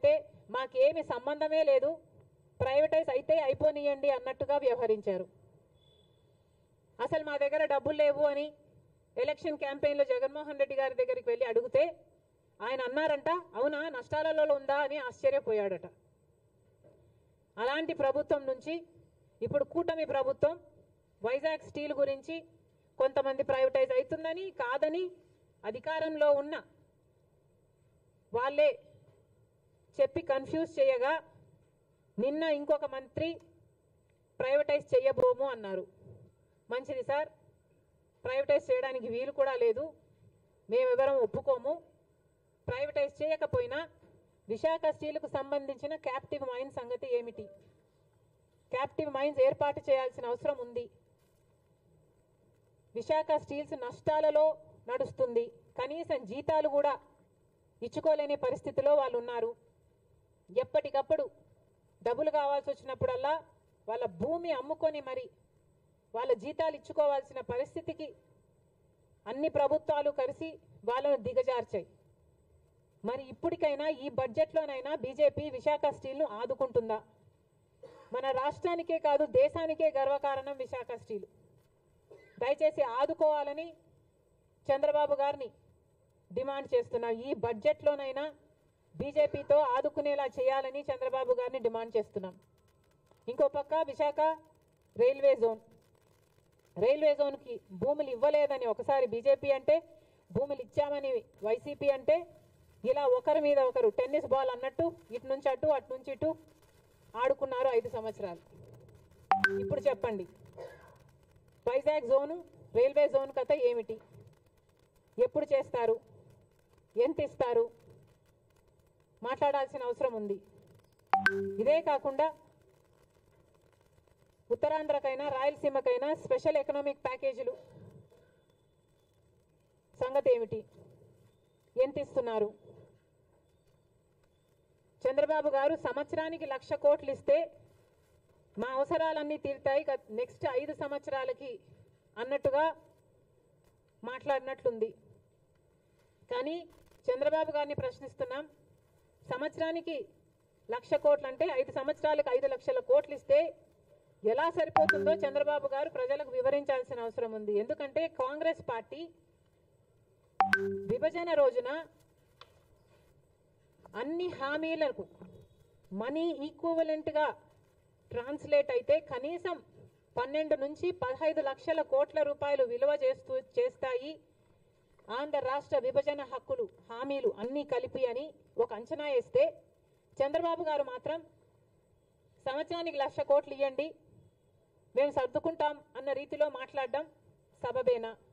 అయితే మాకేమి సంబంధమే లేదు ప్రైవేటైజ్ అయితే అయిపోనియండి అన్నట్టుగా వ్యవహరించారు అసలు మా దగ్గర డబ్బులు లేవు అని ఎలక్షన్ క్యాంపెయిన్లో జగన్మోహన్ రెడ్డి గారి దగ్గరికి వెళ్ళి అడిగితే ఆయన అన్నారంట అవునా నష్టాలలో ఉందా అని ఆశ్చర్యపోయాడట అలాంటి ప్రభుత్వం నుంచి ఇప్పుడు కూటమి ప్రభుత్వం వైజాగ్ స్టీల్ గురించి కొంతమంది ప్రైవేటైజ్ అవుతుందని కాదని అధికారంలో ఉన్న వాళ్ళే చెప్పి కన్ఫ్యూజ్ చేయగా నిన్న ఇంకొక మంత్రి ప్రైవేటైజ్ చేయబోము అన్నారు మంచిది సార్ ప్రైవేటైజ్ చేయడానికి వీలు కూడా లేదు మేమెవరం ఒప్పుకోము ప్రైవేటైజ్ చేయకపోయినా విశాఖ స్టీల్కు సంబంధించిన క్యాప్టివ్ మైన్ సంగతి ఏమిటి క్యాప్టివ్ మైన్స్ ఏర్పాటు చేయాల్సిన అవసరం ఉంది విశాఖ స్టీల్స్ నష్టాలలో నడుస్తుంది కనీసం జీతాలు కూడా ఇచ్చుకోలేని పరిస్థితిలో వాళ్ళు ఉన్నారు ఎప్పటికప్పుడు డబ్బులు కావాల్సి వచ్చినప్పుడల్లా వాళ్ళ భూమి అమ్ముకొని మరి వాళ్ళ జీతాలు ఇచ్చుకోవాల్సిన పరిస్థితికి అన్ని ప్రభుత్వాలు కలిసి వాళ్ళను దిగజార్చాయి మరి ఇప్పటికైనా ఈ బడ్జెట్లోనైనా బీజేపీ విశాఖ స్టీల్ను ఆదుకుంటుందా మన రాష్ట్రానికే కాదు దేశానికే గర్వకారణం విశాఖ స్టీల్ దయచేసి ఆదుకోవాలని చంద్రబాబు గారిని డిమాండ్ చేస్తున్నాం ఈ బడ్జెట్లోనైనా బీజేపీతో ఆదుకునేలా చేయాలని చంద్రబాబు గారిని డిమాండ్ చేస్తున్నాం ఇంకో పక్క విశాఖ రైల్వే జోన్ రైల్వే జోన్కి భూములు ఇవ్వలేదని ఒకసారి బీజేపీ అంటే భూములు ఇచ్చామని వైసీపీ అంటే ఇలా ఒకరి మీద ఒకరు టెన్నిస్ బాల్ అన్నట్టు ఇటు నుంచి అటు అటు నుంచి ఇటు ఆడుకున్నారు ఐదు సంవత్సరాలు ఇప్పుడు చెప్పండి వైజాగ్ జోను రైల్వే జోన్ కథ ఏమిటి ఎప్పుడు చేస్తారు ఎంత ఇస్తారు మాట్లాడాల్సిన అవసరం ఉంది ఇదే కాకుండా ఉత్తరాంధ్రకైనా రాయలసీమకైనా స్పెషల్ ఎకనామిక్ ప్యాకేజీలు సంగతి ఏమిటి ఎంత ఇస్తున్నారు చంద్రబాబు గారు సంవత్సరానికి లక్ష కోట్లు ఇస్తే మా అవసరాలన్నీ తీరుతాయి నెక్స్ట్ ఐదు సంవత్సరాలకి అన్నట్టుగా మాట్లాడినట్లుంది కానీ చంద్రబాబు గారిని ప్రశ్నిస్తున్నాం సంవత్సరానికి లక్ష కోట్లు అంటే ఐదు సంవత్సరాలకు ఐదు లక్షల కోట్లు ఇస్తే ఎలా సరిపోతుందో చంద్రబాబు గారు ప్రజలకు వివరించాల్సిన అవసరం ఉంది ఎందుకంటే కాంగ్రెస్ పార్టీ విభజన రోజున అన్ని హామీలకు మనీ ఈక్వలెంట్గా ట్రాన్స్లేట్ అయితే కనీసం పన్నెండు నుంచి పదహైదు లక్షల కోట్ల రూపాయలు విలువ చేస్తూ చేస్తాయి ఆంధ్ర రాష్ట్ర విభజన హక్కులు హామీలు అన్నీ కలిపి అని ఒక అంచనా వేస్తే చంద్రబాబు గారు మాత్రం సంవత్సరానికి లక్ష కోట్లు ఇవ్వండి మేము సర్దుకుంటాం అన్న రీతిలో మాట్లాడడం సబబేనా